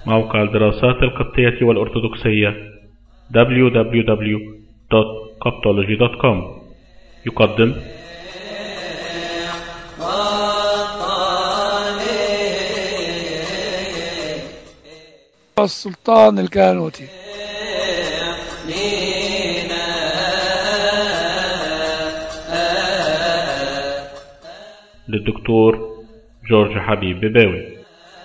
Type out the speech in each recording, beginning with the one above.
موقع الدراسات القبطية والأرثوذكسية www.coptology.com يقدم السلطان الكانوتي للدكتور جورج حبيب بباوي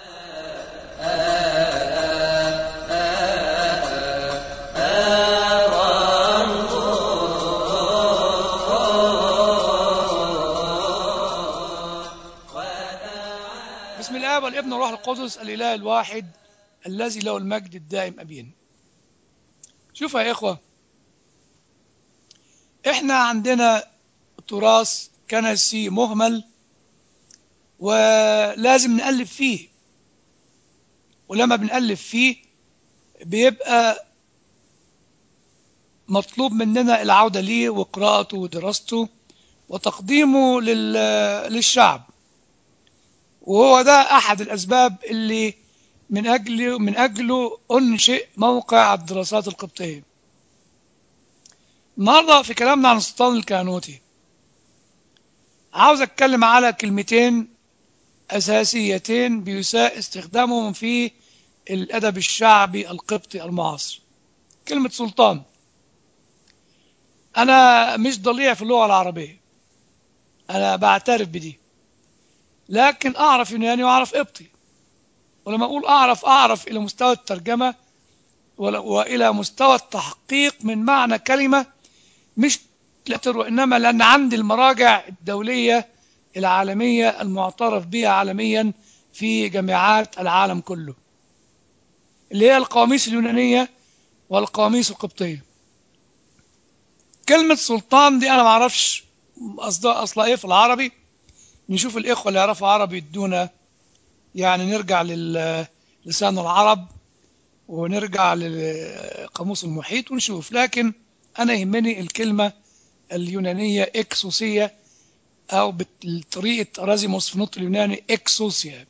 بسم الله والابن والروح القدس الاله الواحد الذي له المجد الدائم ابين شوفوا يا اخوه احنا عندنا تراث كنسي مهمل ولازم نألف فيه ولما بنألف فيه بيبقى مطلوب مننا العودة ليه وقراءته ودراسته وتقديمه لل- للشعب وهو ده أحد الأسباب اللي من أجله من أجله أنشئ موقع الدراسات القبطية النهارده في كلامنا عن السلطان الكهنوتي عاوز أتكلم على كلمتين أساسيتين بيساء استخدامهم في الأدب الشعبي القبطي المعاصر كلمة سلطان أنا مش ضليع في اللغة العربية أنا بعترف بدي لكن أعرف يوناني وأعرف قبطي ولما أقول أعرف أعرف إلى مستوى الترجمة ول- وإلى مستوى التحقيق من معنى كلمة مش لتر وإنما لأن عندي المراجع الدولية العالمية المعترف بها عالميا في جامعات العالم كله اللي هي القواميس اليونانية والقواميس القبطية كلمة سلطان دي أنا معرفش قصدها أصلا إيه في العربي نشوف الإخوة اللي يعرفوا عربي يدونا يعني نرجع للسان العرب ونرجع للقاموس المحيط ونشوف لكن أنا يهمني الكلمة اليونانية إكسوسية أو بطريقة أرازيموس في نطق اليوناني إكسوسيا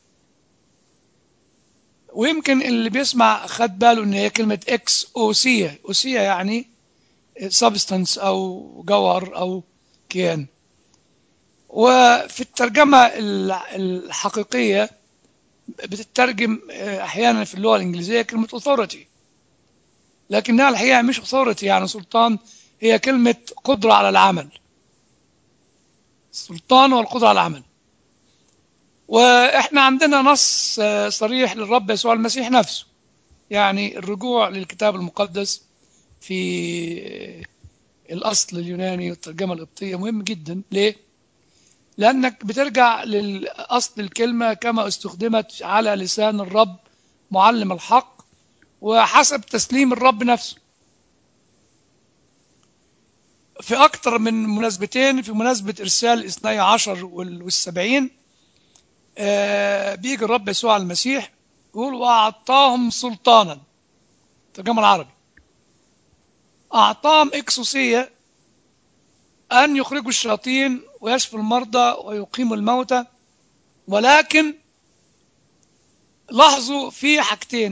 ويمكن اللي بيسمع خد باله إن هي كلمة إكس أوسية أوسية يعني سبستانس أو جوهر أو كيان وفي الترجمة الحقيقية بتترجم أحيانا في اللغة الإنجليزية كلمة authority لكنها الحقيقة مش authority يعني سلطان هي كلمة قدرة على العمل السلطان والقدرة على العمل وإحنا عندنا نص صريح للرب يسوع المسيح نفسه يعني الرجوع للكتاب المقدس في الأصل اليوناني والترجمة القبطية مهم جدا ليه؟ لأنك بترجع لأصل الكلمة كما استخدمت على لسان الرب معلم الحق وحسب تسليم الرب نفسه في أكثر من مناسبتين في مناسبة إرسال الاثني عشر والسبعين آه بيجي الرب يسوع المسيح يقول وأعطاهم سلطانا ترجمة العربي أعطاهم إكسوسية أن يخرجوا الشياطين ويشفوا المرضى ويقيموا الموتى ولكن لاحظوا في حاجتين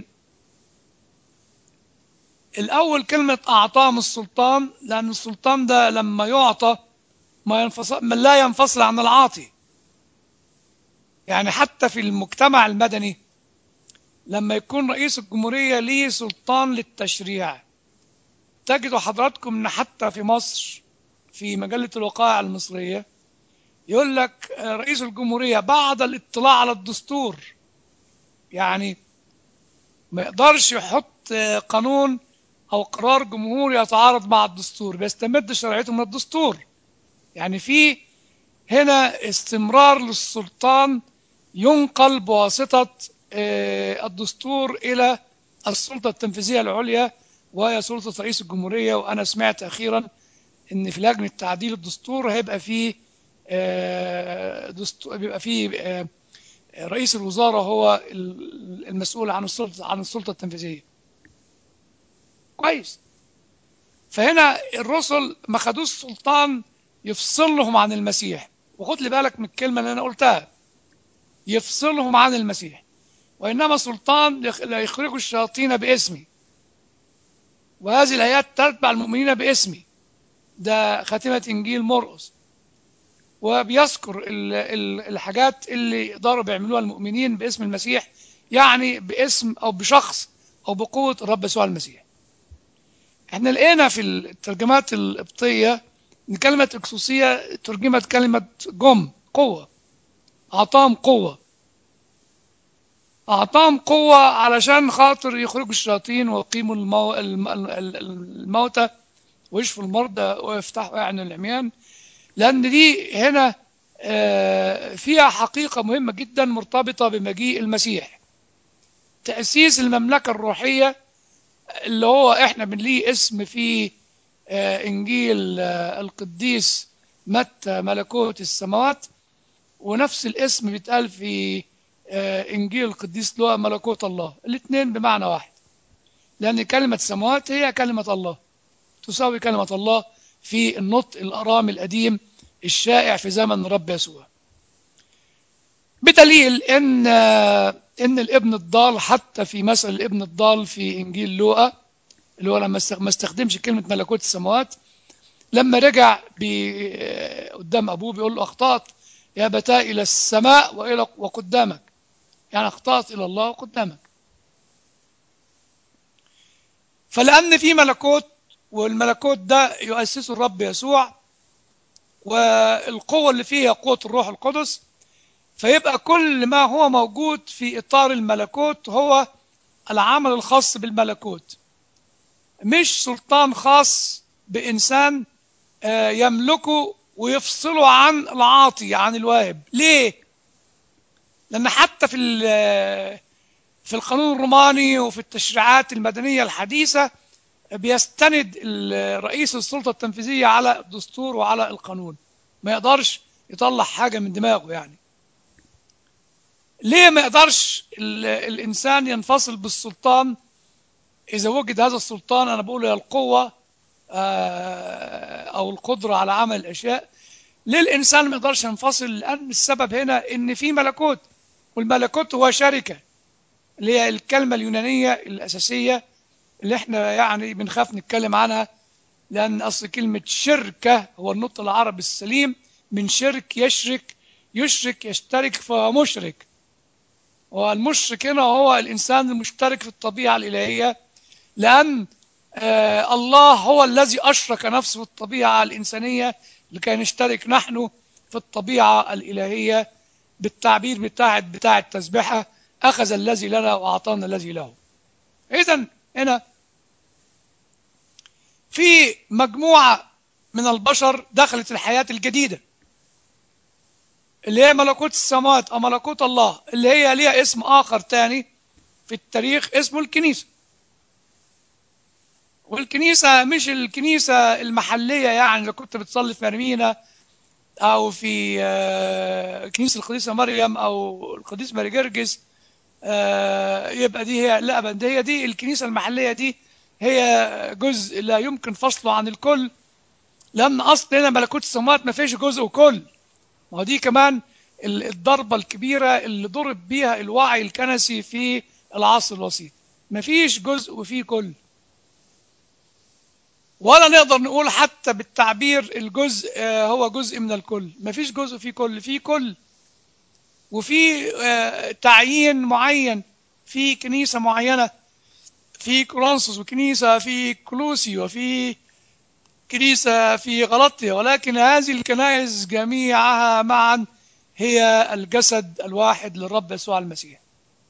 الأول كلمة أعطاهم السلطان لأن السلطان ده لما يعطى ما ينفصل ما لا ينفصل عن العاطي يعني حتى في المجتمع المدني لما يكون رئيس الجمهورية ليه سلطان للتشريع تجدوا حضراتكم ان حتى في مصر في مجلة الوقائع المصرية يقول لك رئيس الجمهورية بعد الاطلاع على الدستور يعني ما يقدرش يحط قانون أو قرار جمهوري يتعارض مع الدستور بيستمد شرعيته من الدستور يعني في هنا استمرار للسلطان ينقل بواسطة الدستور إلى السلطة التنفيذية العليا وهي سلطة رئيس الجمهورية وأنا سمعت أخيرا إن في لجنة تعديل الدستور هيبقى فيه دستور بيبقى فيه رئيس الوزارة هو المسؤول عن السلطة عن السلطة التنفيذية. كويس. فهنا الرسل ما خدوش سلطان يفصلهم عن المسيح وخد لي بالك من الكلمة اللي أنا قلتها يفصلهم عن المسيح وإنما سلطان ليخرجوا الشياطين باسمي وهذه الآيات تتبع المؤمنين باسمي ده خاتمة إنجيل مرقس وبيذكر ال- ال- الحاجات اللي يقدروا بيعملوها المؤمنين باسم المسيح يعني باسم أو بشخص أو بقوة الرب يسوع المسيح احنا لقينا في الترجمات القبطية ان كلمة اكسوسية ترجمت كلمة جم قوة أعطاهم قوة أعطاهم قوة علشان خاطر يخرجوا الشياطين ويقيموا المو... الم- ال- الموتى ويشفوا المرضى ويفتحوا أعين العميان لأن دي هنا آه، فيها حقيقة مهمة جدا مرتبطة بمجيء المسيح تأسيس المملكة الروحية اللي هو احنا بنليه اسم في آه، إنجيل آه، القديس متى ملكوت السماوات ونفس الاسم بيتقال في آه، إنجيل القديس لوقا ملكوت الله الاثنين بمعنى واحد لأن كلمة سماوات هي كلمة الله تساوي كلمة الله في النطق الأرامي القديم الشائع في زمن الرب يسوع بدليل ان ان الابن الضال حتى في مثل الابن الضال في انجيل لوقا اللي هو لما است- ما استخدمش كلمه ملكوت السماوات لما رجع بي- قدام ابوه بيقول له اخطات يا بتاه الى السماء والى وقدامك يعني اخطات الى الله وقدامك فلان في ملكوت والملكوت ده يؤسسه الرب يسوع والقوه اللي فيها قوه الروح القدس فيبقى كل ما هو موجود في إطار الملكوت هو العمل الخاص بالملكوت مش سلطان خاص بإنسان آه، يملكه ويفصله عن العاطي عن الواهب ليه؟ لأن حتى في ال- في القانون الروماني وفي التشريعات المدنية الحديثة بيستند ال- رئيس السلطة التنفيذية على الدستور وعلى القانون ما يقدرش يطلع حاجة من دماغه يعني ليه ما يقدرش ال- الإنسان ينفصل بالسلطان إذا وجد هذا السلطان أنا بقول هي القوة آه، أو القدرة على عمل الأشياء ليه الإنسان ما يقدرش ينفصل لأن السبب هنا إن في ملكوت والملكوت هو شركة اللي هي الكلمة اليونانية الأساسية اللي احنا يعني بنخاف نتكلم عنها لأن أصل كلمة شركة هو النطق العربي السليم من شرك يشرك يشرك يشترك فهو مشرك والمشرك هنا هو الإنسان المشترك في الطبيعة الإلهية لأن آه الله هو الذي أشرك نفسه في الطبيعة الإنسانية لكي نشترك نحن في الطبيعة الإلهية بالتعبير بتاع بتاع التسبحة أخذ الذي لنا وأعطانا الذي له إذا هنا في مجموعة من البشر دخلت الحياة الجديدة اللي هي ملكوت السماوات أو ملكوت الله اللي هي ليها اسم آخر تاني في التاريخ اسمه الكنيسة والكنيسة مش الكنيسة المحلية يعني اللي كنت بتصلي في مرمينا أو في آه، كنيسة القديسة مريم أو القديس ماري جرجس آه، يبقى دي هي لا بل دي هي دي الكنيسة المحلية دي هي جزء لا يمكن فصله عن الكل لأن أصل هنا ملكوت السماوات ما فيش جزء وكل ما هو دي كمان ال- الضربة الكبيرة اللي ضرب بيها الوعي الكنسي في العصر الوسيط مفيش جزء وفيه كل ولا نقدر نقول حتى بالتعبير الجزء آه، هو جزء من الكل مفيش جزء فيه كل فيه كل وفي آه، تعيين معين في كنيسة معينة في كورنثوس وكنيسة في كلوسي وفي كنيسة في غلطية ولكن هذه الكنائس جميعها معا هي الجسد الواحد للرب يسوع المسيح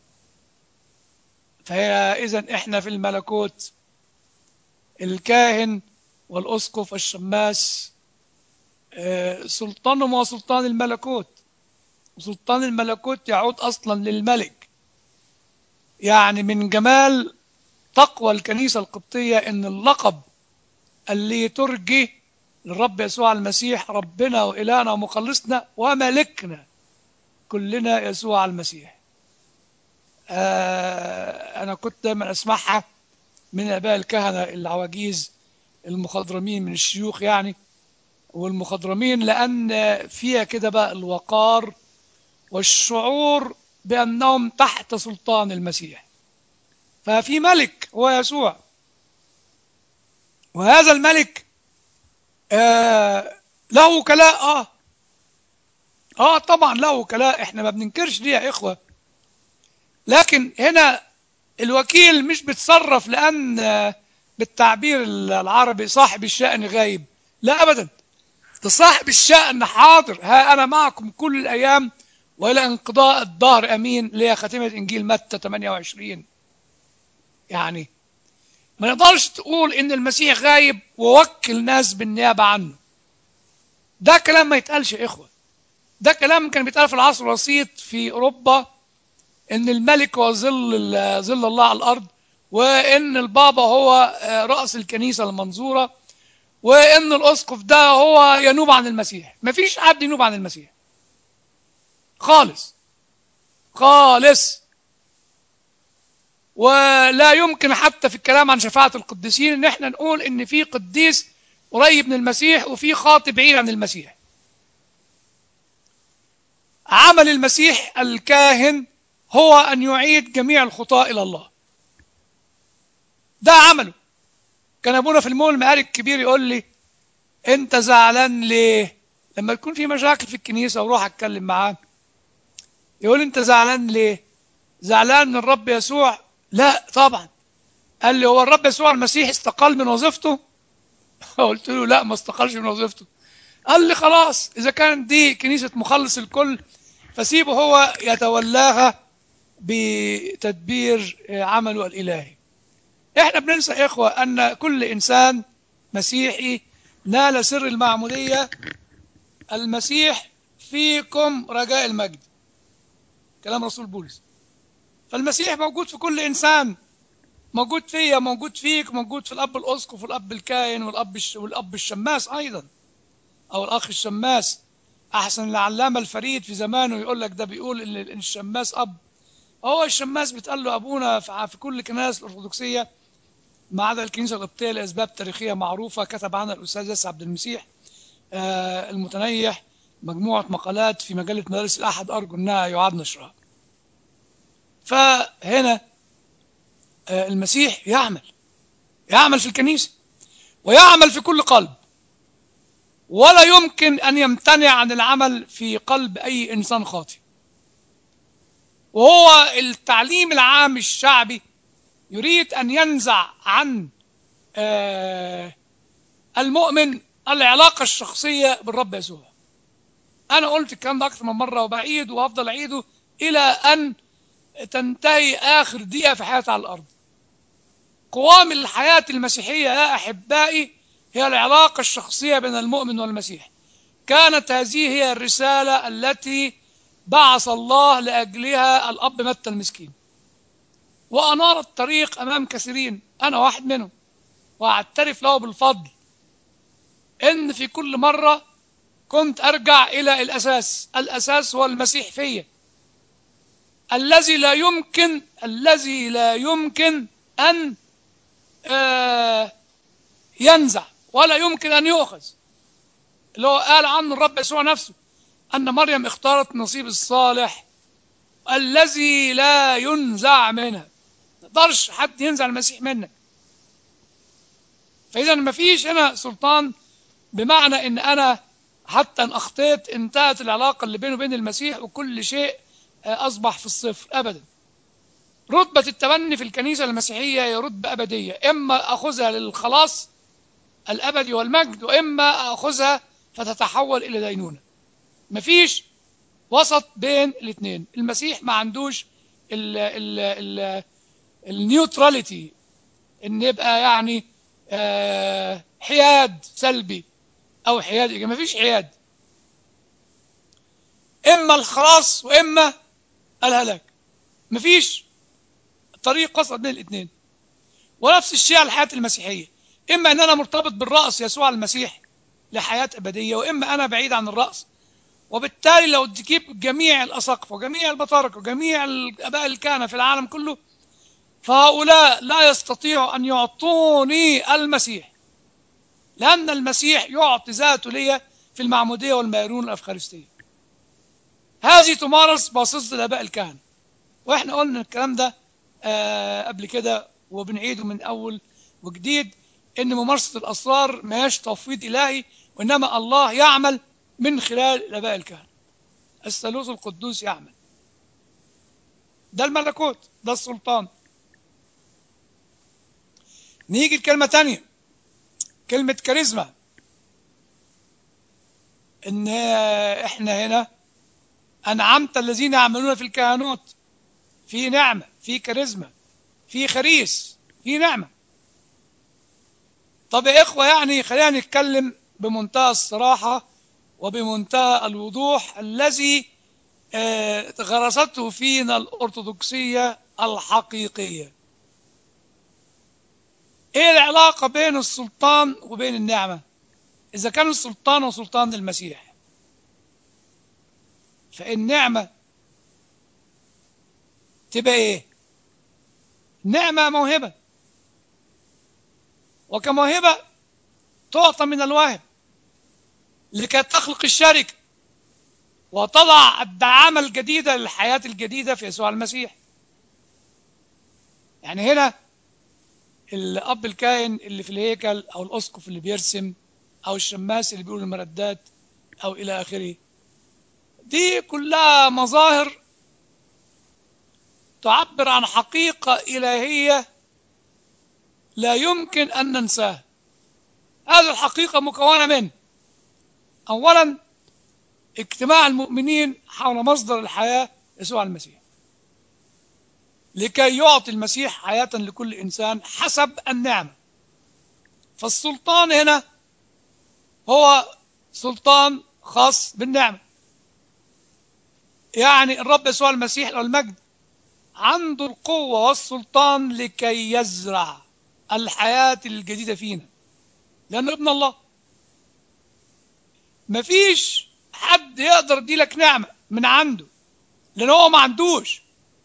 فهي إذا إحنا في الملكوت الكاهن والأسقف والشماس آه، سلطانهم هو سلطان الملكوت وسلطان الملكوت يعود أصلا للملك يعني من جمال تقوى الكنيسة القبطية إن اللقب اللي ترجي للرب يسوع المسيح ربنا وإلهنا ومخلصنا وملكنا كلنا يسوع المسيح آه أنا كنت دايما أسمعها من آباء الكهنة العواجيز المخضرمين من الشيوخ يعني والمخضرمين لأن فيها كده بقى الوقار والشعور بأنهم تحت سلطان المسيح ففي ملك هو يسوع وهذا الملك آه له وكلاء اه اه طبعا له وكلاء احنا ما بننكرش دي يا اخوه لكن هنا الوكيل مش بيتصرف لان آه، بالتعبير العربي صاحب الشأن غايب لا ابدا ده صاحب الشأن حاضر ها انا معكم كل الايام والى انقضاء الدهر امين اللي هي خاتمه انجيل متى 28 يعني ما نقدرش تقول ان المسيح غايب ووكل ناس بالنيابه عنه ده كلام ما يتقالش يا اخوه ده كلام كان بيتقال في العصر الوسيط في اوروبا ان الملك هو ظل ظل الله على الارض وان البابا هو آه، راس الكنيسه المنظوره وان الاسقف ده هو ينوب عن المسيح مفيش حد ينوب عن المسيح خالص خالص ولا يمكن حتى في الكلام عن شفاعة القديسين ان احنا نقول ان في قديس قريب من المسيح وفي خاطئ بعيد عن المسيح عمل المسيح الكاهن هو ان يعيد جميع الخطاة الى الله ده عمله كان ابونا في المول المقاري الكبير يقول لي انت زعلان ليه لما يكون في مشاكل في الكنيسة وروح اتكلم معاه يقول انت زعلان ليه زعلان من الرب يسوع لا طبعا قال لي هو الرب يسوع المسيح استقال من وظيفته قلت له لا ما استقالش من وظيفته قال لي خلاص اذا كانت دي كنيسة مخلص الكل فسيبه هو يتولاها بتدبير عمله الالهي احنا بننسى يا اخوة ان كل انسان مسيحي نال سر المعمودية المسيح فيكم رجاء المجد كلام رسول بولس فالمسيح موجود في كل انسان موجود فيا موجود فيك موجود في الاب الاسقف والاب الكاهن والاب الش... والاب الشماس ايضا او الاخ الشماس احسن العلامه الفريد في زمانه يقول لك ده بيقول ان إن الشماس اب هو الشماس بيتقال له ابونا في في كل كنائس الارثوذكسيه ما عدا الكنيسه القبطيه لاسباب تاريخيه معروفه كتب عنها الاستاذ ياسر عبد المسيح آه، المتنيح مجموعه مقالات في مجله مدارس الاحد ارجو انها يعاد نشرها فهنا آه، المسيح يعمل يعمل في الكنيسة ويعمل في كل قلب ولا يمكن أن يمتنع عن العمل في قلب أي إنسان خاطئ وهو التعليم العام الشعبي يريد أن ينزع عن آه، المؤمن العلاقة الشخصية بالرب يسوع أنا قلت الكلام ده أكثر من مرة وبعيد وهفضل أعيده إلى أن تنتهي آخر دقيقة في حياتي على الأرض قوام الحياة المسيحية يا أحبائي هي العلاقة الشخصية بين المؤمن والمسيح كانت هذه هي الرسالة التي بعث الله لأجلها الأب متى المسكين وأنار الطريق أمام كثيرين أنا واحد منهم وأعترف له بالفضل إن في كل مرة كنت أرجع إلى الأساس الأساس هو المسيح فيا الذي لا يمكن الذي لا يمكن أن آه، ينزع ولا يمكن أن يؤخذ اللي هو قال عنه الرب يسوع نفسه أن مريم اختارت نصيب الصالح الذي لا ينزع منها ما يقدرش حد ينزع المسيح منك فإذا ما فيش هنا سلطان بمعنى إن أنا حتى إن أخطيت انتهت العلاقة اللي بيني وبين المسيح وكل شيء آه، أصبح في الصفر أبدا رتبة التبني في الكنيسة المسيحية هي رتبة أبدية إما أخذها للخلاص الأبدي والمجد وإما أخذها فتتحول إلى دينونة مفيش وسط بين الاثنين المسيح ما عندوش ال ال ال النيوتراليتي ان يبقى يعني آه، حياد سلبي او حياد ايجابي مفيش حياد اما الخلاص واما الهلاك مفيش طريق وسط بين الاثنين ونفس الشيء على الحياه المسيحيه اما ان انا مرتبط بالراس يسوع المسيح لحياه ابديه واما انا بعيد عن الراس وبالتالي لو تجيب جميع الاساقفه وجميع البطاركه وجميع الاباء الكهنه في العالم كله فهؤلاء لا يستطيعوا ان يعطوني المسيح لان المسيح يعطي ذاته لي في المعموديه والميرون والافخارستيه هذه تمارس بواسطه الاباء الكهنه واحنا قلنا الكلام ده آه قبل كده وبنعيده من اول وجديد ان ممارسه الاسرار ما هياش تفويض الهي وانما الله يعمل من خلال الاباء الكهنه الثالوث القدوس يعمل ده الملكوت ده السلطان نيجي لكلمة تانية كلمة كاريزما ان احنا هنا انعمت الذين يعملون في الكهنوت في نعمة في كاريزما في خريس في نعمة طب يا إخوة يعني خلينا نتكلم بمنتهى الصراحة وبمنتهى الوضوح الذي آه، غرسته فينا الأرثوذكسية الحقيقية إيه العلاقة بين السلطان وبين النعمة إذا كان السلطان وسلطان المسيح فالنعمة تبقى إيه نعمة موهبة وكموهبة تعطى من الواهب لكي تخلق الشركة وتضع الدعامة الجديدة للحياة الجديدة في يسوع المسيح يعني هنا الأب الكاهن اللي في الهيكل أو الأسقف اللي بيرسم أو الشماس اللي بيقول المردات أو إلى آخره دي كلها مظاهر تعبر عن حقيقة إلهية لا يمكن أن ننساها هذه الحقيقة مكونة من أولا اجتماع المؤمنين حول مصدر الحياة يسوع المسيح لكي يعطي المسيح حياة لكل إنسان حسب النعمة فالسلطان هنا هو سلطان خاص بالنعمة يعني الرب يسوع المسيح له المجد عنده القوة والسلطان لكي يزرع الحياة الجديدة فينا لأنه ابن الله مفيش حد يقدر يديلك نعمة من عنده لأن هو ما عندوش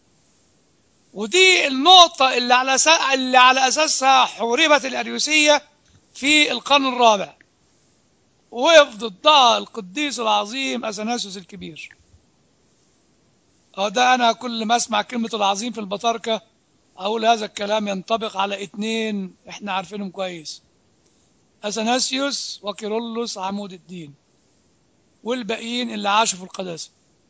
ودي النقطة اللي على اللي على أساسها حوربت الأريوسية في القرن الرابع وقف ضدها القديس العظيم أثناسيوس الكبير اه ده أنا كل ما أسمع كلمة العظيم في البطاركة أقول هذا الكلام ينطبق على اتنين إحنا عارفينهم كويس أثناسيوس وكيرلس عمود الدين والباقيين اللي عاشوا في القداسة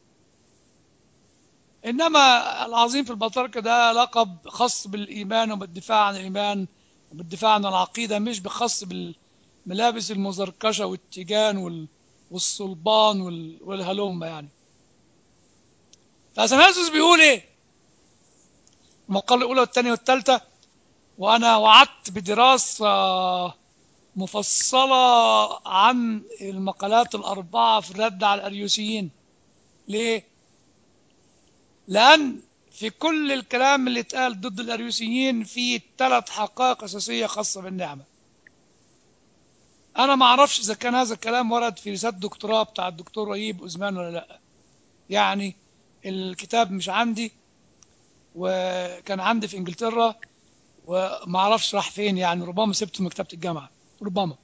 إنما العظيم في البطاركة ده لقب خاص بالإيمان وبالدفاع عن الإيمان وبالدفاع عن العقيدة مش بخاص بالملابس المزركشة والتيجان والصلبان والهلومة يعني فأثناسيوس بيقول إيه المقالة الأولى والثانية والثالثة وأنا وعدت بدراسة مفصلة عن المقالات الأربعة في الرد على الأريوسيين ليه؟ لأن في كل الكلام اللي اتقال ضد الأريوسيين في ثلاث حقائق أساسية خاصة بالنعمة أنا ما أعرفش إذا كان هذا الكلام ورد في رسالة دكتوراه بتاع الدكتور رهيب أزمان ولا لأ يعني الكتاب مش عندي وكان عندي في انجلترا وما اعرفش راح فين يعني ربما سبته في مكتبه الجامعه ربما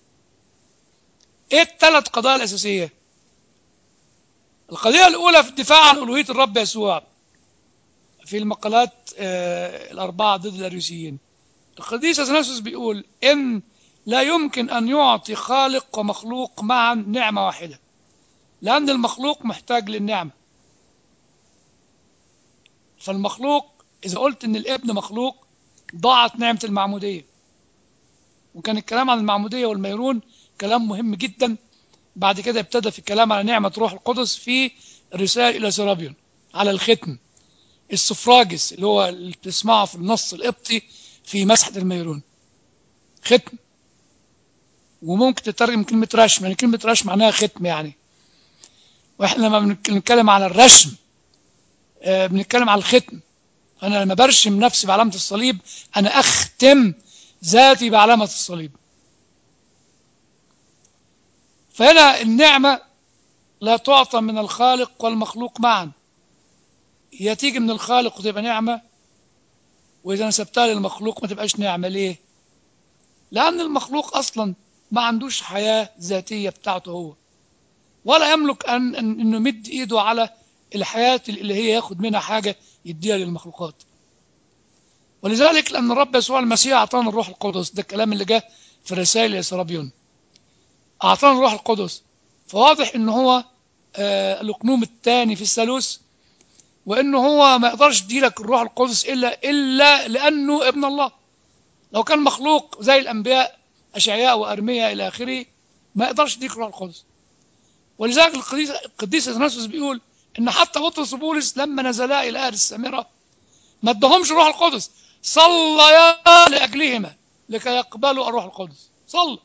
ايه الثلاث قضايا الاساسيه القضيه الاولى في الدفاع عن الوهيه الرب يسوع في المقالات آه الاربعه ضد الاريوسيين القديس اثناسيوس بيقول ان لا يمكن ان يعطي خالق ومخلوق معا نعمه واحده لان المخلوق محتاج للنعمه فالمخلوق إذا قلت إن الابن مخلوق ضاعت نعمة المعمودية وكان الكلام عن المعمودية والميرون كلام مهم جدا بعد كده ابتدى في الكلام على نعمة روح القدس في الرسالة إلى سرابيون على الختم السفراجس اللي هو اللي بتسمعه في النص القبطي في مسحة الميرون ختم وممكن تترجم كلمة رشم يعني كلمة رشم معناها ختم يعني واحنا لما بنتكلم على الرشم آه بنتكلم على الختم أنا لما برشم نفسي بعلامة الصليب أنا أختم ذاتي بعلامة الصليب فهنا النعمة لا تعطى من الخالق والمخلوق معا هي تيجي من الخالق وتبقى نعمة وإذا نسبتها للمخلوق ما تبقاش نعمة ليه؟ لأن المخلوق أصلا ما عندوش حياة ذاتية بتاعته هو ولا يملك أن أنه يمد إيده على الحياة اللي هي ياخد منها حاجة يديها للمخلوقات ولذلك لأن الرب يسوع المسيح أعطانا الروح القدس ده الكلام اللي جه في رسائل يسرابيون أعطانا الروح القدس فواضح إن هو آه الأقنوم الثاني في الثالوث وإنه هو ما يقدرش يديلك الروح القدس إلا إلا لأنه ابن الله لو كان مخلوق زي الأنبياء أشعياء وأرميا إلى آخره ما يقدرش يديك الروح القدس ولذلك القديس القديس اثناسيوس بيقول ان حتى بطرس وبولس لما نزلا الى اهل السامره ما ادهمش الروح القدس صليا لاجلهما لكي يقبلوا الروح القدس صلى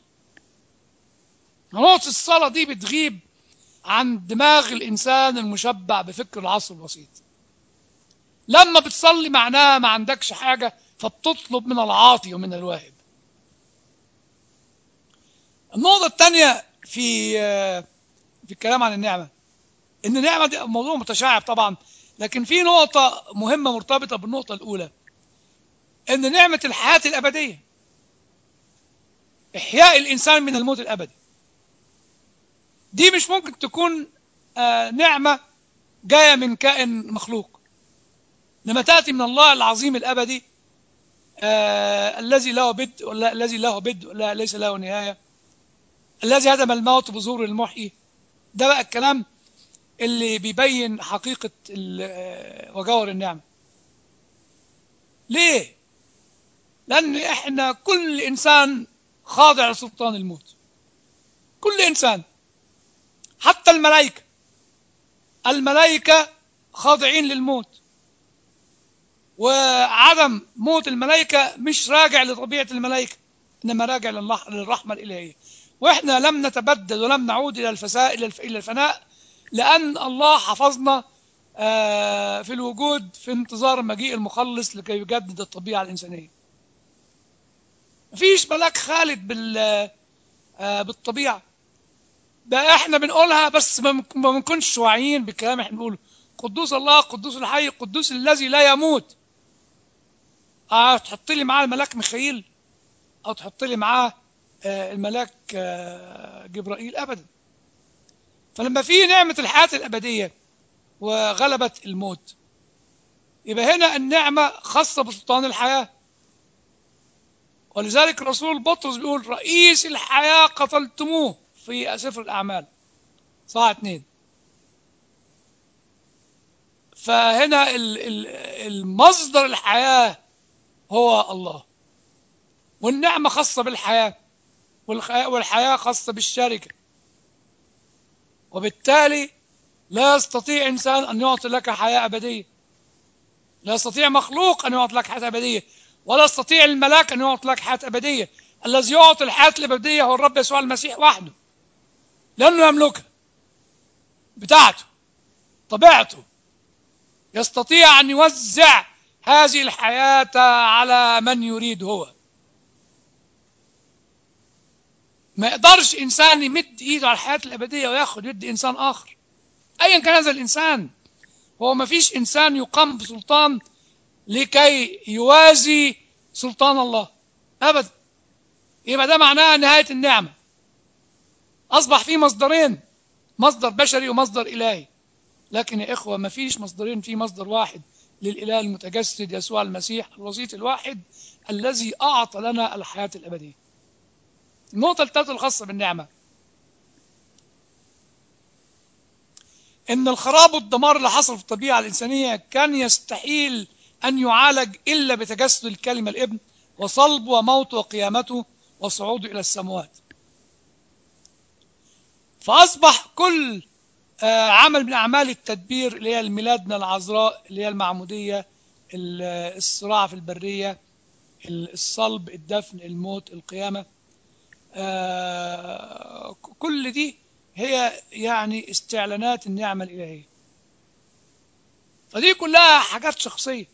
نقطة الصلاة دي بتغيب عن دماغ الإنسان المشبع بفكر العصر الوسيط لما بتصلي معناها ما عندكش حاجة فبتطلب من العاطي ومن الواهب النقطة الثانية في في الكلام عن النعمة إن النعمة دي موضوع متشعب طبعا لكن في نقطة مهمة مرتبطة بالنقطة الأولى إن نعمة الحياة الأبدية إحياء الإنسان من الموت الأبدي دي مش ممكن تكون آه نعمة جاية من كائن مخلوق لما تأتي من الله العظيم الأبدي آه الذي له بدء ولا الذي له بدء ولا ليس له نهاية الذي هدم الموت بظهور المحيي ده بقى الكلام اللي بيبين حقيقة وجوهر النعمة ليه؟ لأن إحنا كل إنسان خاضع لسلطان الموت كل إنسان حتى الملائكة الملائكة خاضعين للموت وعدم موت الملائكة مش راجع لطبيعة الملائكة إنما راجع للرحمة الإلهية وإحنا لم نتبدل ولم نعود إلى الفساء إلى الفناء لأن الله حفظنا في الوجود في انتظار مجيء المخلص لكي يجدد الطبيعة الإنسانية مفيش ملاك خالد بال بالطبيعة ده احنا بنقولها بس ما بنكونش واعيين بالكلام احنا بنقوله قدوس الله قدوس الحي قدوس الذي لا يموت اه تحط لي معاه الملاك ميخائيل او تحط لي معاه الملاك جبرائيل ابدا فلما في نعمة الحياة الأبدية وغلبت الموت يبقى هنا النعمة خاصة بسلطان الحياة ولذلك الرسول بطرس بيقول رئيس الحياة قتلتموه في سفر الأعمال صاع اتنين فهنا المصدر الحياة هو الله والنعمة خاصة بالحياة والحياة خاصة بالشركة وبالتالي لا يستطيع إنسان أن يعطي لك حياة أبدية لا يستطيع مخلوق أن يعطي لك حياة أبدية ولا يستطيع الملاك أن يعطي لك حياة أبدية الذي يعطي الحياة الأبدية هو الرب يسوع المسيح وحده لأنه يملكها بتاعته طبيعته يستطيع أن يوزع هذه الحياة على من يريد هو ما يقدرش إنسان يمد إيده على الحياة الأبدية وياخد يد إنسان آخر أيا كان هذا الإنسان هو ما فيش إنسان يقام بسلطان لكي يوازي سلطان الله أبدا يبقى ده معناه نهاية النعمة أصبح في مصدرين مصدر بشري ومصدر إلهي لكن يا إخوة ما فيش مصدرين في مصدر واحد للإله المتجسد يسوع المسيح الوسيط الواحد الذي أعطى لنا الحياة الأبدية النقطة الثالثة الخاصة بالنعمة إن الخراب والدمار اللي حصل في الطبيعة الإنسانية كان يستحيل أن يعالج إلا بتجسد الكلمة الابن وصلبه وموته وقيامته وصعوده إلى السماوات فأصبح كل عمل من أعمال التدبير اللي هي الميلادنا العذراء اللي هي المعمودية الصراع في البرية الصلب الدفن الموت القيامة كل دي هي يعني استعلانات النعمة الإلهية فدي كلها حاجات شخصية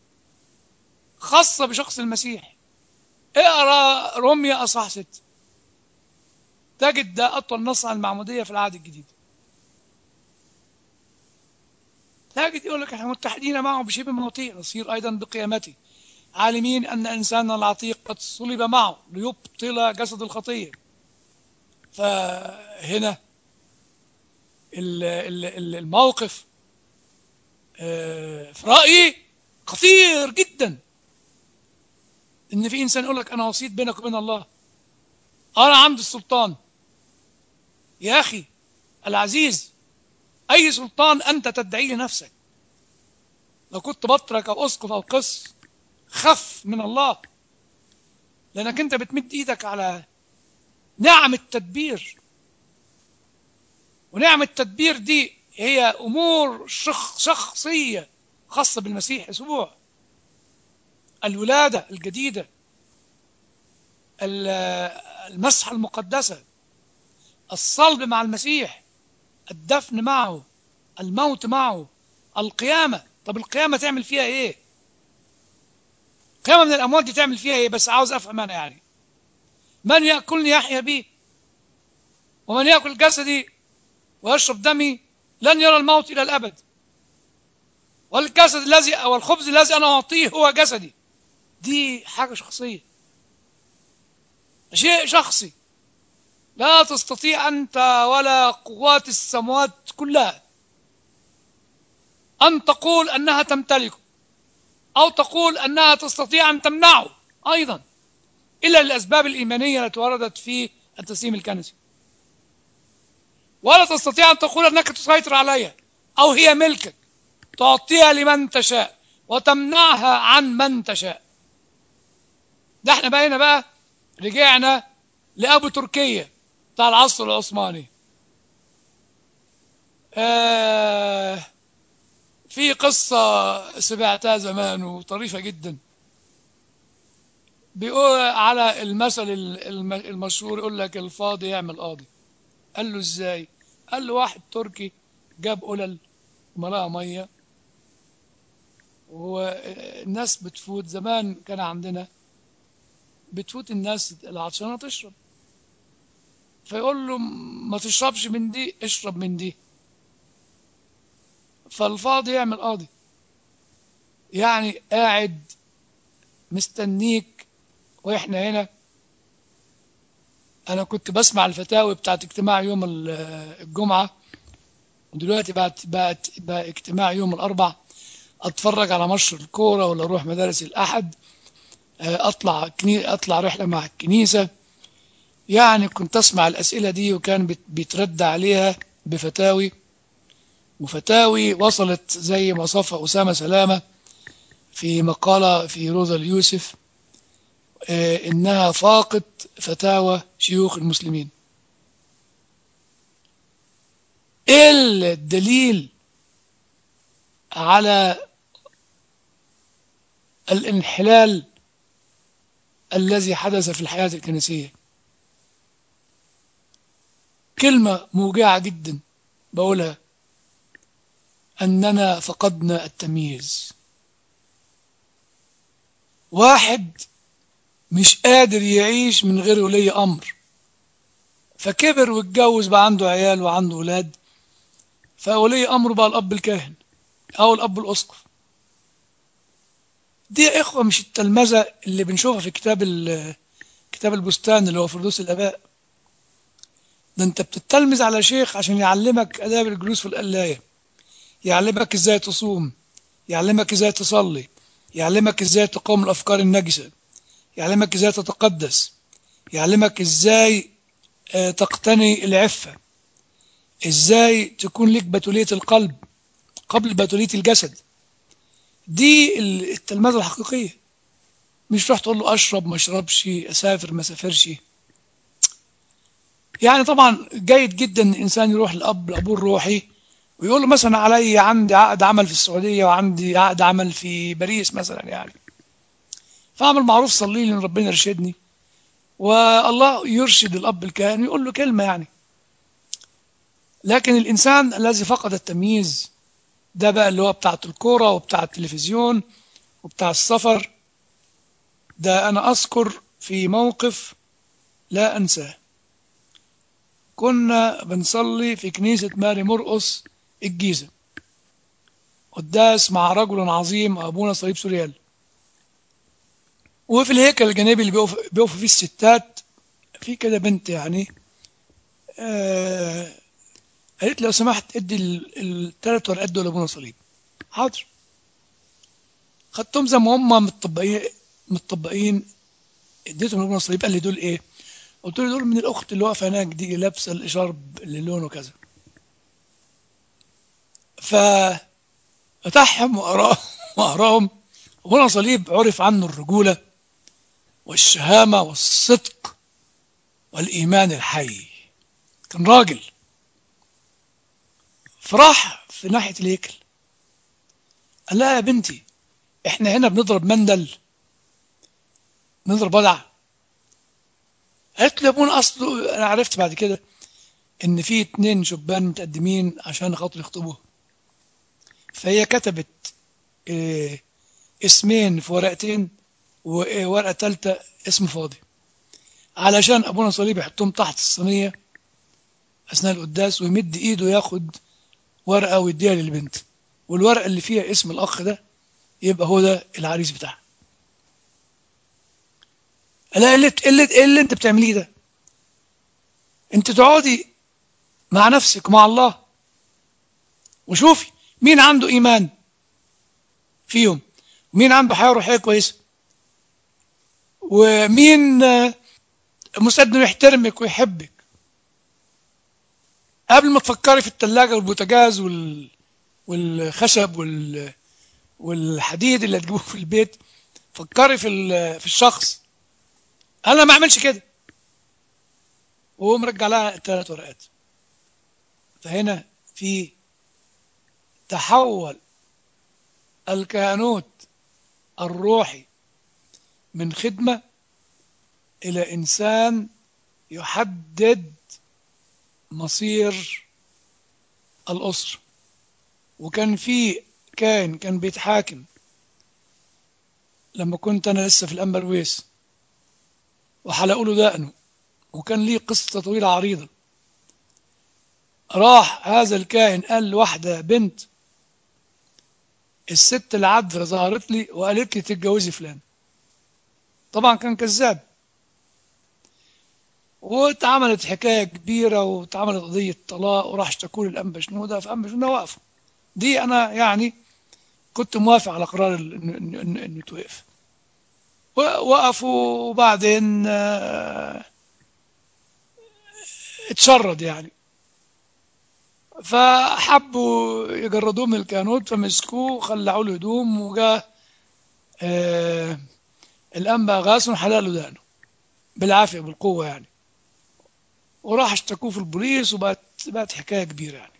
خاصة بشخص المسيح اقرا روميا أصح ست تجد ده أطول نص عن المعمودية في العهد الجديد تجد يقول لك احنا متحدين معه بشبه مناطيق نصير أيضا بقيامته عالمين أن إنساننا العتيق قد صلب معه ليبطل جسد الخطية فهنا الموقف آه، في رأيي خطير جدا ان في انسان يقول لك انا وسيط بينك وبين الله انا عند السلطان يا اخي العزيز اي سلطان انت تدعيه لنفسك لو كنت بطرك او اسقف او قس خف من الله لانك انت بتمد ايدك على نعم التدبير ونعم التدبير دي هي امور شخ شخصيه خاصه بالمسيح يسوع الولاده الجديده ال- المسحه المقدسه الصلب مع المسيح الدفن معه الموت معه القيامه طب القيامه تعمل فيها ايه قيامه من الاموات دي تعمل فيها ايه بس عاوز افهم انا يعني من ياكلني يحيا بي ومن ياكل جسدي ويشرب دمي لن يرى الموت الى الابد والجسد الذي او الخبز الذي انا اعطيه هو جسدي دي حاجه شخصيه شيء شخصي لا تستطيع انت ولا قوات السماوات كلها ان تقول انها تمتلكه او تقول انها تستطيع ان تمنعه ايضا الا للاسباب الايمانيه التي وردت في التسليم الكنسي ولا تستطيع ان تقول انك تسيطر عليها او هي ملكك تعطيها لمن تشاء وتمنعها عن من تشاء ده احنا بقينا بقى رجعنا لابو تركيا بتاع العصر العثماني آه في قصة سمعتها زمان وطريفة جدا بيقول على المثل الم- المشهور يقول لك الفاضي يعمل قاضي قال له ازاي قال له واحد تركي جاب قلل وملاها ميه والناس بتفوت زمان كان عندنا بتفوت الناس العطشانه تشرب فيقول له ما تشربش من دي اشرب من دي فالفاضي يعمل قاضي يعني قاعد مستنيك واحنا هنا انا كنت بسمع الفتاوي بتاعت اجتماع يوم ال- الجمعه ودلوقتي بقت بقت بقى اجتماع يوم الاربع اتفرج على ماتش الكوره ولا اروح مدارس الاحد آه، اطلع كني... اطلع رحله مع الكنيسه يعني كنت اسمع الاسئله دي وكان بت- بيترد عليها بفتاوي وفتاوي وصلت زي ما صف اسامه سلامه في مقاله في روزا اليوسف آه، انها فاقت فتاوى شيوخ المسلمين ايه الدليل على الانحلال الذي حدث في الحياة الكنسية كلمة موجعة جدا بقولها أننا فقدنا التمييز واحد مش قادر يعيش من غير ولي أمر فكبر واتجوز بقى عنده عيال وعنده ولاد فولي أمره بقى الأب الكاهن أو الأب الأسقف دي يا إخوة مش التلمذة اللي بنشوفها في كتاب ال- كتاب البستان اللي هو فردوس الآباء ده أنت بتتلمذ على شيخ عشان يعلمك آداب الجلوس في القلاية يعلمك إزاي تصوم يعلمك إزاي تصلي يعلمك إزاي تقاوم الأفكار النجسة يعلمك إزاي تتقدس يعلمك إزاي آه، تقتني العفة إزاي تكون لك بتولية القلب قبل بتولية الجسد دي التلمذة الحقيقية مش تروح تقول له أشرب ما أشربش أسافر ما أسافرش يعني طبعا جيد جدا ان الانسان يروح للاب لابوه الروحي ويقول له مثلا علي عندي عقد عمل في السعوديه وعندي عقد عمل في باريس مثلا يعني فاعمل معروف صلي لي ان ربنا يرشدني والله يرشد الاب الكاهن ويقول له كلمه يعني لكن الانسان الذي فقد التمييز ده بقى اللي هو بتاعت الكوره وبتاع التلفزيون وبتاع السفر ده انا اذكر في موقف لا انساه كنا بنصلي في كنيسة ماري مرقص الجيزة قداس مع رجل عظيم أبونا صليب سوريال وفي الهيكل الجانبي اللي بيقف, بيقف فيه الستات في كده بنت يعني آه قالت لو سمحت ادي الثلاث ورقات دول لابونا صليب حاضر خدتهم زي ما هم متطبقين متطبقين اديتهم لابن الصليب قال لي دول ايه قلت له دول من الاخت اللي واقفه هناك دي لابسه الاشارب اللي لونه كذا ففتحهم وقراهم وقراهم وهنا صليب عرف عنه الرجوله والشهامه والصدق والايمان الحي كان راجل فراح في ناحيه الهيكل قال لها يا بنتي احنا هنا بنضرب مندل نضرب ولع قالت له يا ابونا اصله انا عرفت بعد كده ان في اتنين شبان متقدمين عشان خاطر يخطبوها فهي كتبت اه اسمين في ورقتين وورقه ثالثه اسم فاضي علشان ابونا صليب يحطهم تحت الصينيه اثناء القداس ويمد ايده ياخد ورقه ويديها للبنت والورقه اللي فيها اسم الاخ ده يبقى هو ده العريس بتاعها لا ايه اللي, اللي, إيه اللي انت بتعمليه ده انت تقعدي مع نفسك ومع الله وشوفي مين عنده ايمان فيهم مين عنده حياه روحيه كويسه ومين مستعد انه يحترمك ويحبك قبل ما تفكري في الثلاجه والبوتاجاز وال... والخشب وال... والحديد اللي هتجيبوه في البيت فكري في ال... في الشخص انا ما اعملش كده وهو مرجع لها الثلاث ورقات فهنا في تحول الكهنوت الروحي من خدمة إلى إنسان يحدد مصير الأسرة وكان في كان كان بيتحاكم لما كنت أنا لسه في الأمبرويس وحلقوا له دقنه وكان ليه قصة طويلة عريضة راح هذا الكاهن قال لواحدة بنت الست العذراء ظهرت لي وقالت لي تتجوزي فلان طبعا كان كذاب واتعملت حكاية كبيرة واتعملت قضية طلاق وراح اشتكوا لي الأنبا شنودة فأنبا شنودة وقفوا دي أنا يعني كنت موافق على قرار إنه إنه إنه توقف وقفوا وبعدين اتشرد يعني فحبوا يجردوه من الكانوت فمسكوه وخلعوا له هدوم وجاء آه الأنبا غاسم حلق له دقنه بالعافية بالقوة يعني وراح اشتكوه في البوليس وبقت بقت حكاية كبيرة يعني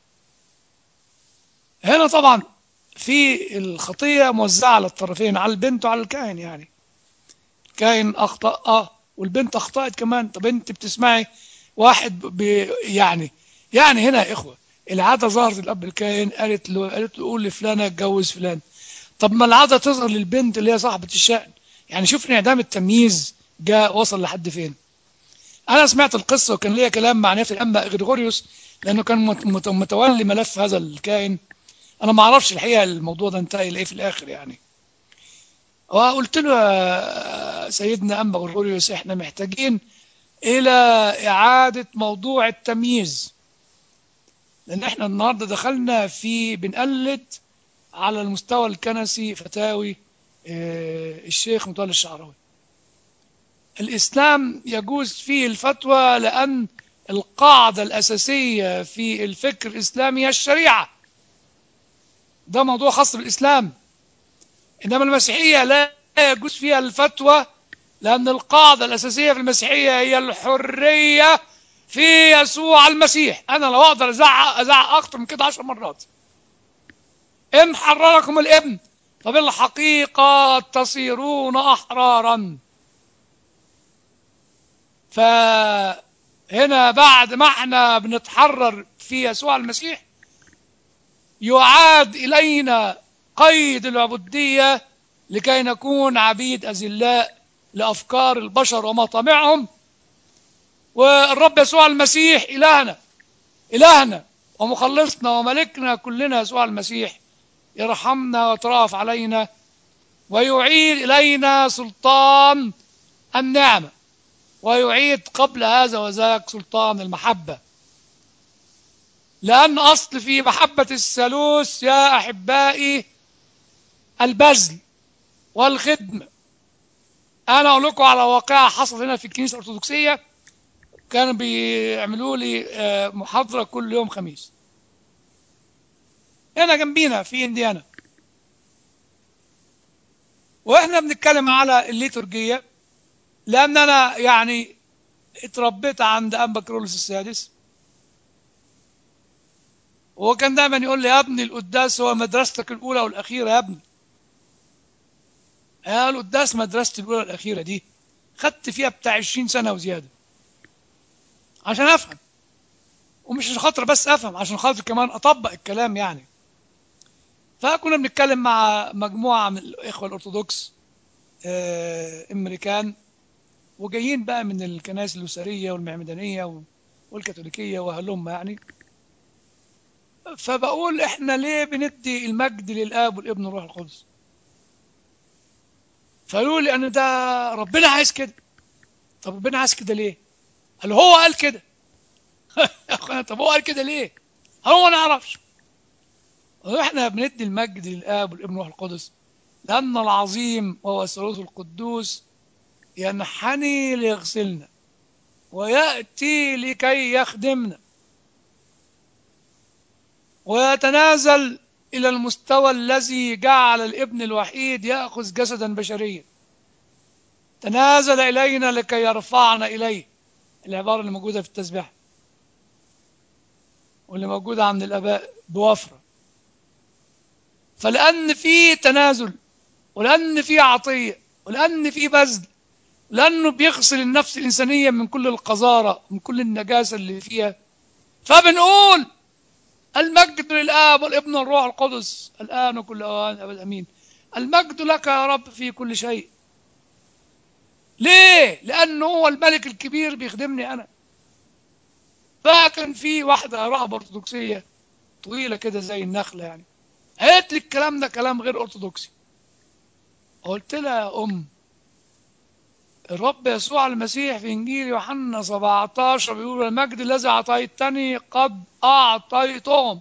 هنا طبعا في الخطية موزعة على الطرفين على البنت وعلى الكاهن يعني الكاهن أخطأ آه والبنت أخطأت كمان طب أنت بتسمعي واحد بي يعني يعني هنا يا إخوة العادة ظهرت الأب الكاهن قالت له قالت له قول لفلانة اتجوز فلان طب ما العادة تظهر للبنت اللي هي صاحبة الشأن يعني شوف انعدام التمييز جاء وصل لحد فين انا سمعت القصة وكان ليا كلام مع نفس الانبا غريغوريوس لانه كان متولي ملف هذا الكائن انا ما اعرفش الحقيقة الموضوع ده انتهى لايه في الاخر يعني وقلت له يا سيدنا انبا غريغوريوس احنا محتاجين الى اعادة موضوع التمييز لان احنا النهاردة دخلنا في بنقلد على المستوى الكنسي فتاوي الشيخ مطال الشعراوي الإسلام يجوز فيه الفتوى لأن القاعدة الأساسية في الفكر الإسلامي هي الشريعة ده موضوع خاص بالإسلام إنما المسيحية لا يجوز فيها الفتوى لأن القاعدة الأساسية في المسيحية هي الحرية في يسوع المسيح أنا لو أقدر أزعق أزعق أكتر من كده عشر مرات إن حرركم الابن فبالحقيقة تصيرون أحرارا فهنا بعد ما احنا بنتحرر في يسوع المسيح يعاد إلينا قيد العبودية لكي نكون عبيد أذلاء لأفكار البشر ومطامعهم والرب يسوع المسيح إلهنا إلهنا ومخلصنا وملكنا كلنا يسوع المسيح يرحمنا ويترأف علينا ويعيد إلينا سلطان النعمة ويعيد قبل هذا وذاك سلطان المحبة لأن أصل في محبة الثالوث يا أحبائي البذل والخدمة أنا أقول لكم على واقعة حصل هنا في الكنيسة الأرثوذكسية كانوا بيعملوا لي آه، محاضرة كل يوم خميس هنا جنبينا في انديانا واحنا بنتكلم على الليتورجية لان انا يعني اتربيت عند ابا كرولوس السادس وهو كان دايما يقول لي يا ابني القداس هو مدرستك الاولى والاخيره يا ابني يا القداس مدرستي الاولى والاخيره دي خدت فيها بتاع 20 سنه وزياده عشان افهم ومش عشان خاطر بس افهم عشان خاطر كمان اطبق الكلام يعني فكنا بنتكلم مع مجموعه من الاخوه الارثوذكس آه، امريكان وجايين بقى من الكنائس الاسريه والمعمدانيه و- والكاثوليكيه وهلم يعني فبقول احنا ليه بندي المجد للاب والابن والروح القدس فقالوا لي ان ده ربنا عايز كده طب ربنا عايز كده ليه قال هو قال كده يا اخوانا طب هو قال كده ليه هو ما نعرفش احنا بندي المجد للاب والابن والروح القدس لان العظيم وهو الثالوث القدوس ينحني ليغسلنا وياتي لكي يخدمنا ويتنازل إلى المستوى الذي جعل الابن الوحيد يأخذ جسدا بشريا تنازل إلينا لكي يرفعنا إليه العبارة اللي موجودة في التسبيح واللي موجودة عند الآباء بوفرة فلأن في تنازل ولأن في عطية ولأن في بذل لأنه بيغسل النفس الإنسانية من كل القذارة من كل النجاسة اللي فيها فبنقول المجد للآب والابن والروح القدس الآن وكل أوان أبد أمين المجد لك يا رب في كل شيء ليه؟ لأنه هو الملك الكبير بيخدمني أنا فكان في واحدة راهبة أرثوذكسية طويلة كده زي النخلة يعني قالت لي الكلام ده كلام غير أرثوذكسي قلت لها يا أم الرب يسوع المسيح في إنجيل يوحنا 17 بيقول المجد الذي أعطيتني قد أعطيتهم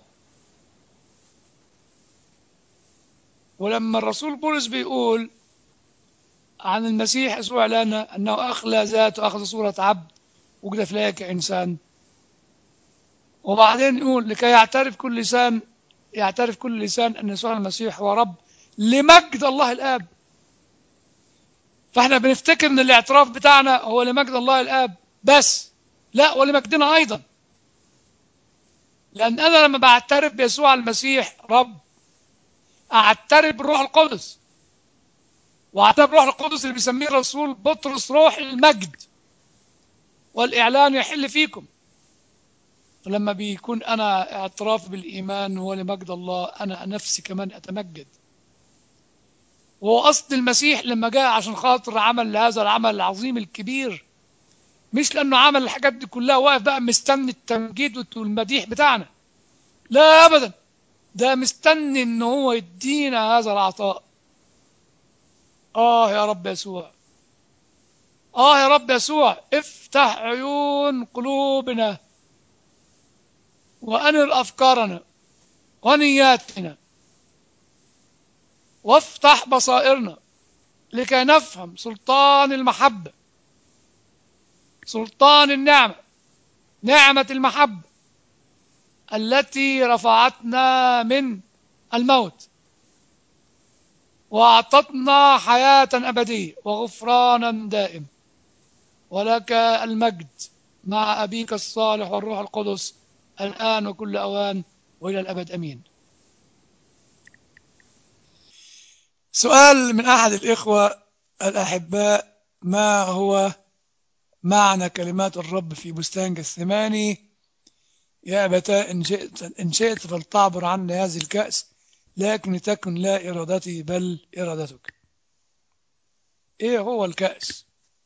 ولما الرسول بولس بيقول عن المسيح يسوع لنا أنه أخلى ذاته أخذ صورة عبد وجد في الآية كإنسان وبعدين يقول لكي يعترف كل لسان يعترف كل لسان أن يسوع المسيح هو رب لمجد الله الآب فاحنا بنفتكر ان الاعتراف بتاعنا هو لمجد الله الاب بس لا ولمجدنا ايضا لان انا لما بعترف بيسوع المسيح رب اعترف بالروح القدس واعترف بالروح القدس اللي بيسميه الرسول بطرس روح المجد والاعلان يحل فيكم ولما بيكون انا اعتراف بالايمان هو لمجد الله انا نفسي كمان اتمجد وهو أصل المسيح لما جاء عشان خاطر عمل هذا العمل العظيم الكبير مش لأنه عمل الحاجات دي كلها واقف بقى مستني التمجيد والمديح بتاعنا لا أبدا ده مستني إن هو يدينا هذا العطاء آه يا رب يسوع آه يا رب يسوع افتح عيون قلوبنا وأنر أفكارنا ونياتنا وافتح بصائرنا لكي نفهم سلطان المحبة سلطان النعمة نعمة المحبة التي رفعتنا من الموت وأعطتنا حياة أبدية وغفرانا دائم ولك المجد مع أبيك الصالح والروح القدس الآن وكل أوان وإلى الأبد أمين سؤال من أحد الإخوة الأحباء ما هو معنى كلمات الرب في بستان جثماني يا أبتاء إن شئت, إن شئت فلتعبر عني هذه الكأس لكن تكن لا إرادتي بل إرادتك إيه هو الكأس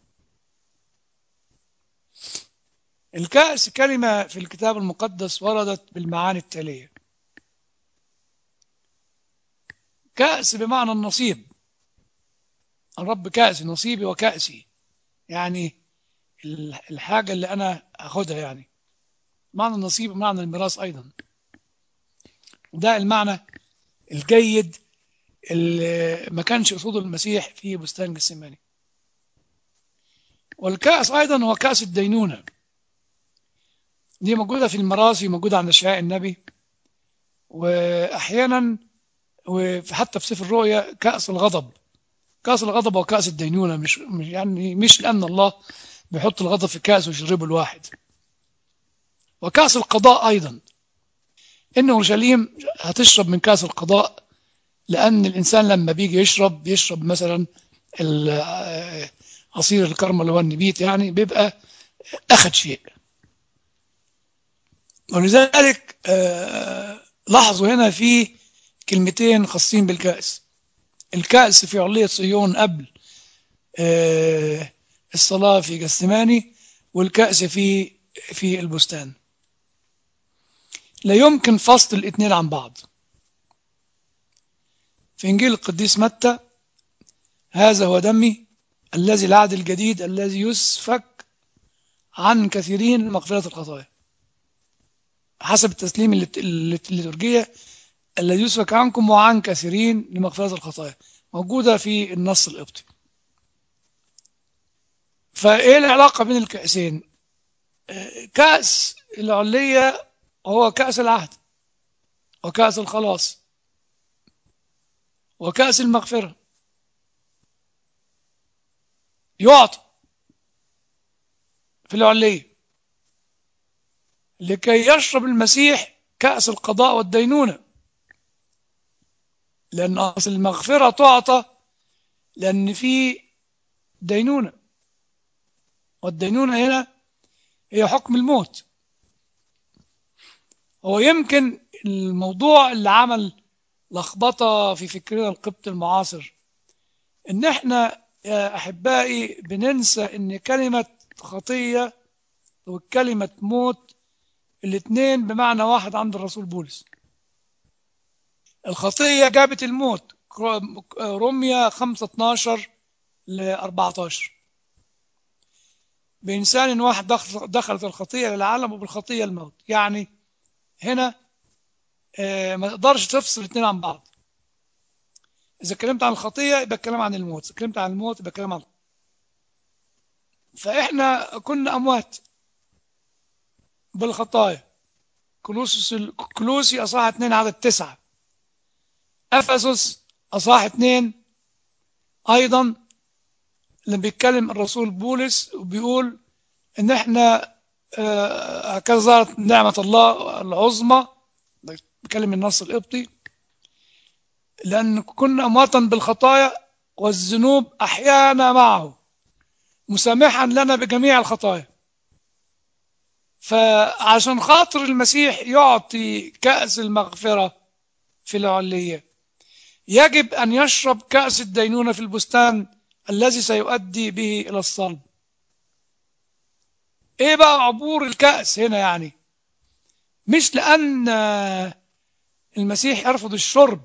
الكأس كلمة في الكتاب المقدس وردت بالمعاني التالية كأس بمعنى النصيب الرب كأس نصيبي وكأسي يعني الحاجة اللي أنا أخدها يعني معنى النصيب ومعنى الميراث أيضا وده المعنى الجيد اللي ما كانش يقصده المسيح في بستان جسيماني والكأس أيضا هو كأس الدينونة دي موجودة في المراسي موجودة عند أشعياء النبي وأحيانا وحتى في سفر الرؤيا كأس الغضب كأس الغضب وكأس الدينونة مش مش- يعني مش لأن الله بيحط الغضب في كأس ويشربه الواحد وكأس القضاء أيضا إن أورشليم هتشرب من كأس القضاء لأن الإنسان لما بيجي يشرب بيشرب مثلا ال- آه، عصير الكرمة اللي هو النبيت يعني بيبقى أخد شيء ولذلك آه، لاحظوا هنا في كلمتين خاصين بالكأس الكأس في علية صيون قبل آه، الصلاة في جسماني والكأس في في البستان لا يمكن فصل الاثنين عن بعض في إنجيل القديس متى هذا هو دمي الذي العهد الجديد الذي يسفك عن كثيرين مغفرة الخطايا حسب التسليم الليت- الليت- الليتورجية الذي يسفك عنكم وعن كثيرين لمغفرة الخطايا موجودة في النص القبطي فإيه العلاقة بين الكأسين آه، كأس العلية هو كأس العهد وكأس الخلاص وكأس المغفرة يعطى في العلية لكي يشرب المسيح كأس القضاء والدينونة لأن أصل المغفرة تعطى لأن في دينونة والدينونة هنا هي حكم الموت هو يمكن الموضوع اللي عمل لخبطة في فكرنا القبط المعاصر إن إحنا يا أحبائي بننسى إن كلمة خطية وكلمة موت الاتنين بمعنى واحد عند الرسول بولس الخطية جابت الموت رمية 5 12 ل 14 بإنسان واحد دخل- دخلت الخطية للعالم وبالخطية الموت يعني هنا آه، ما تقدرش تفصل الاثنين عن بعض إذا اتكلمت عن الخطية يبقى الكلام عن الموت إذا اتكلمت عن الموت يبقى الكلام عن فإحنا كنا أموات بالخطايا كلوسس كلوسي أصحاح 2 عدد 9 أفسس أصحاح 2 أيضا لما بيتكلم الرسول بولس وبيقول إن إحنا آه، هكذا ظهرت نعمة الله العظمى بيتكلم النص القبطي لأن كنا أمواتا بالخطايا والذنوب أحيانا معه مسامحا لنا بجميع الخطايا فعشان خاطر المسيح يعطي كأس المغفرة في العلية يجب أن يشرب كأس الدينونة في البستان الذي سيؤدي به إلى الصلب إيه بقى عبور الكأس هنا يعني مش لأن آه، المسيح يرفض الشرب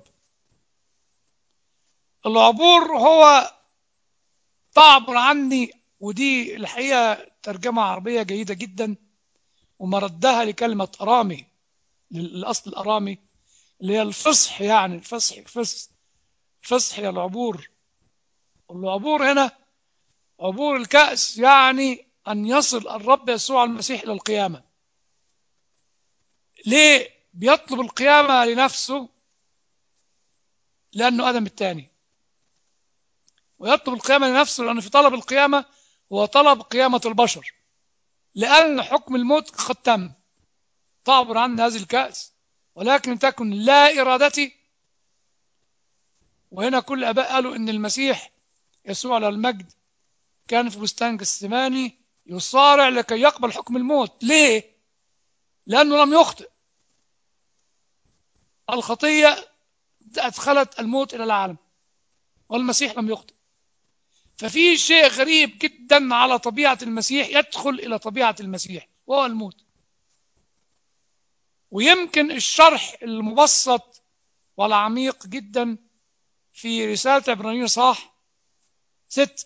العبور هو تعبر عني ودي الحقيقة ترجمة عربية جيدة جدا ومردها لكلمة أرامي للأصل الأرامي اللي هي الفصح يعني الفصح الفصح الفصح هي العبور والعبور هنا عبور الكأس يعني أن يصل الرب يسوع المسيح إلى القيامة ليه بيطلب القيامة لنفسه لأنه آدم الثاني ويطلب القيامة لنفسه لأنه في طلب القيامة هو طلب قيامة البشر لأن حكم الموت قد تم تعبر عن هذه الكأس ولكن تكن لا إرادتي وهنا كل الآباء قالوا إن المسيح يسوع على المجد كان في بستان جسماني يصارع لكي يقبل حكم الموت ليه؟ لأنه لم يخطئ الخطية أدخلت الموت إلى العالم والمسيح لم يخطئ ففي شيء غريب جدا على طبيعة المسيح يدخل إلى طبيعة المسيح وهو الموت ويمكن الشرح المبسط والعميق جدا في رسالة عبرانيين صح ست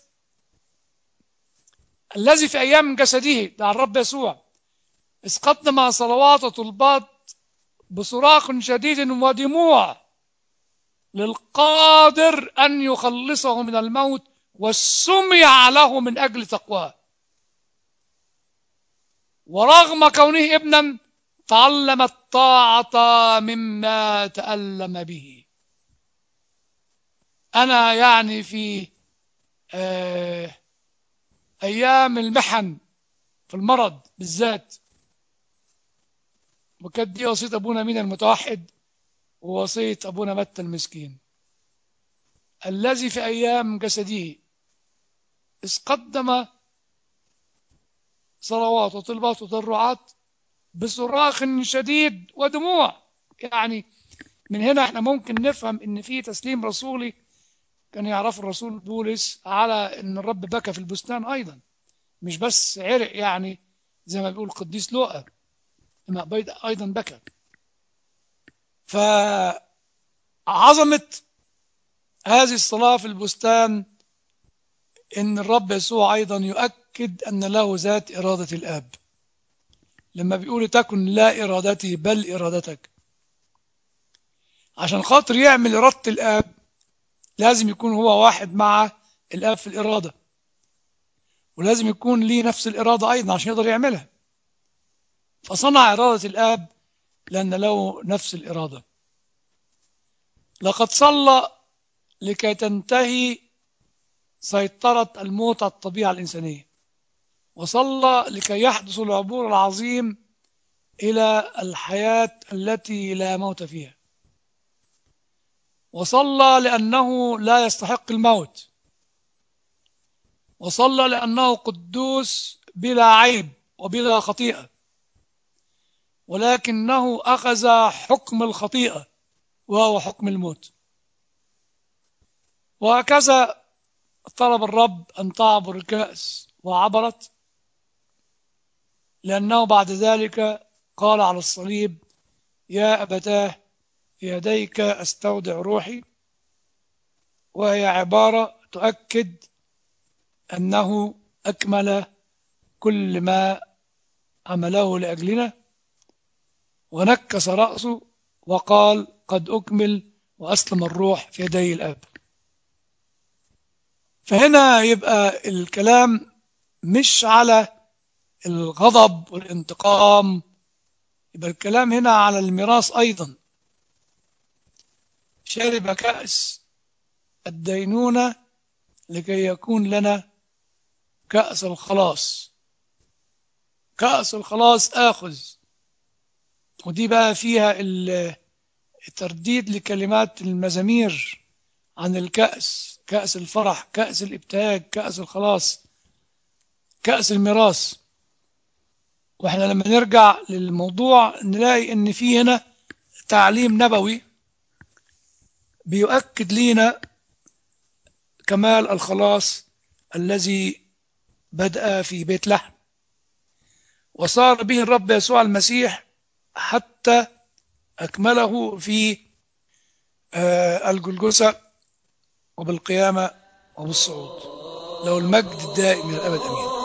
الذي في أيام جسده ده الرب يسوع إذ قدم صلوات وطلبات بصراخ شديد ودموع للقادر أن يخلصه من الموت والسمع له من أجل تقواه ورغم كونه ابنا تعلم الطاعة مما تألم به أنا يعني في آه أيام المحن في المرض بالذات وكانت دي وصية أبونا مين المتوحد ووصية أبونا متى المسكين الذي في أيام جسده إذ قدم صلوات وطلبات وتضرعات بصراخ شديد ودموع يعني من هنا احنا ممكن نفهم ان في تسليم رسولي كان يعرف الرسول بولس على ان الرب بكى في البستان ايضا مش بس عرق يعني زي ما بيقول القديس لوقا اما ايضا بكى فعظمة هذه الصلاة في البستان ان الرب يسوع ايضا يؤكد ان له ذات ارادة الاب لما بيقول تكن لا ارادتي بل ارادتك عشان خاطر يعمل ارادة الاب لازم يكون هو واحد مع الاب في الاراده ولازم يكون ليه نفس الاراده ايضا عشان يقدر يعملها فصنع اراده الاب لان له نفس الاراده لقد صلى لكي تنتهي سيطرة الموت على الطبيعة الإنسانية وصلى لكي يحدث العبور العظيم إلى الحياة التي لا موت فيها وصلى لأنه لا يستحق الموت وصلى لأنه قدوس بلا عيب وبلا خطيئة ولكنه أخذ حكم الخطيئة وهو حكم الموت وهكذا طلب الرب أن تعبر الكأس وعبرت لأنه بعد ذلك قال على الصليب يا أبتاه في يديك أستودع روحي وهي عبارة تؤكد أنه أكمل كل ما عمله لأجلنا ونكس رأسه وقال قد أكمل وأسلم الروح في يدي الآب فهنا يبقى الكلام مش على الغضب والانتقام يبقى الكلام هنا على الميراث أيضا شرب كأس الدينونة لكي يكون لنا كأس الخلاص كأس الخلاص آخذ ودي بقى فيها الترديد لكلمات المزامير عن الكأس كأس الفرح كأس الابتهاج كأس الخلاص كأس الميراث واحنا لما نرجع للموضوع نلاقي ان في هنا تعليم نبوي بيؤكد لينا كمال الخلاص الذي بدأ في بيت لحم وصار به الرب يسوع المسيح حتى أكمله في الجلجسة وبالقيامة وبالصعود له المجد الدائم إلى الأبد أمين